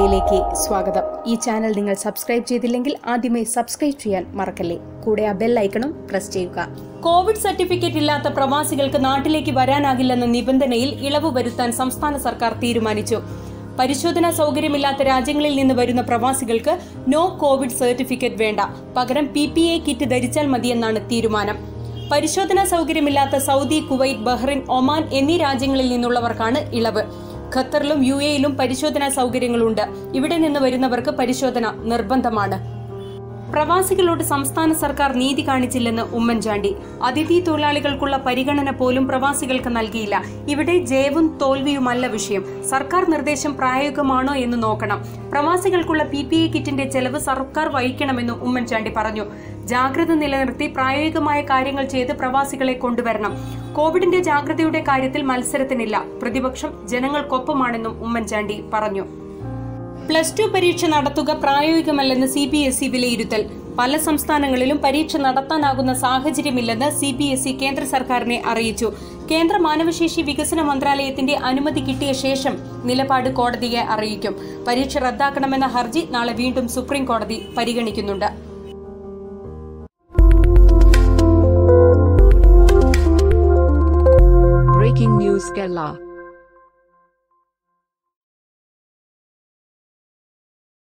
വാർത്തയിലേക്ക് സ്വാഗതം ഈ ചാനൽ നിങ്ങൾ സബ്സ്ക്രൈബ് ചെയ്തില്ലെങ്കിൽ ആദ്യമേ സബ്സ്ക്രൈബ് ചെയ്യാൻ മറക്കല്ലേ കൂടെ ആ ബെൽ ഐക്കണും പ്രസ് ചെയ്യുക കോവിഡ് സർട്ടിഫിക്കറ്റ് ഇല്ലാത്ത പ്രവാസികൾക്ക് നാട്ടിലേക്ക് വരാനാകില്ലെന്ന നിബന്ധനയിൽ ഇളവ് വരുത്താൻ സംസ്ഥാന സർക്കാർ തീരുമാനിച്ചു പരിശോധനാ സൗകര്യമില്ലാത്ത രാജ്യങ്ങളിൽ നിന്ന് വരുന്ന പ്രവാസികൾക്ക് നോ കോവിഡ് സർട്ടിഫിക്കറ്റ് വേണ്ട പകരം പി പി എ കിറ്റ് ധരിച്ചാൽ മതിയെന്നാണ് തീരുമാനം പരിശോധനാ സൗകര്യമില്ലാത്ത സൗദി കുവൈറ്റ് ബഹ്റിൻ ഒമാൻ എന്നീ രാജ്യങ്ങളിൽ നിന്നുള്ളവർക്കാണ് ഇളവ് ഖത്തറിലും യു എയിലും പരിശോധനാ സൗകര്യങ്ങളുണ്ട് ഇവിടെ നിന്ന് വരുന്നവർക്ക് പരിശോധന നിർബന്ധമാണ് പ്രവാസികളോട് സംസ്ഥാന സർക്കാർ നീതി കാണിച്ചില്ലെന്ന് ഉമ്മൻചാണ്ടി അതിഥി തൊഴിലാളികൾക്കുള്ള പരിഗണന പോലും പ്രവാസികൾക്ക് നൽകിയില്ല ഇവിടെ ജയവും തോൽവിയുമല്ല വിഷയം സർക്കാർ നിർദ്ദേശം പ്രായോഗികമാണോ എന്ന് നോക്കണം പ്രവാസികൾക്കുള്ള പി പി എ കിറ്റിന്റെ ചെലവ് സർക്കാർ വഹിക്കണമെന്നും ഉമ്മൻചാണ്ടി പറഞ്ഞു ജാഗ്രത നിലനിർത്തി പ്രായോഗികമായ കാര്യങ്ങൾ ചെയ്ത് പ്രവാസികളെ കൊണ്ടുവരണം കോവിഡിന്റെ ജാഗ്രതയുടെ കാര്യത്തിൽ മത്സരത്തിനില്ല പ്രതിപക്ഷം ജനങ്ങൾക്കൊപ്പമാണെന്നും ഉമ്മൻചാണ്ടി പറഞ്ഞു പ്ലസ് ടു പരീക്ഷ നടത്തുക പ്രായോഗികമല്ലെന്ന് സി ബി എസ് ഇ വിലയിരുത്തൽ പല സംസ്ഥാനങ്ങളിലും പരീക്ഷ നടത്താനാകുന്ന സാഹചര്യമില്ലെന്ന് സി ബി എസ് ഇ കേന്ദ്ര സർക്കാരിനെ അറിയിച്ചു കേന്ദ്ര മാനവശേഷി വികസന മന്ത്രാലയത്തിന്റെ അനുമതി കിട്ടിയ ശേഷം നിലപാട് കോടതിയെ അറിയിക്കും പരീക്ഷ റദ്ദാക്കണമെന്ന ഹർജി നാളെ വീണ്ടും സുപ്രീം കോടതി പരിഗണിക്കുന്നുണ്ട് Breaking News Kerala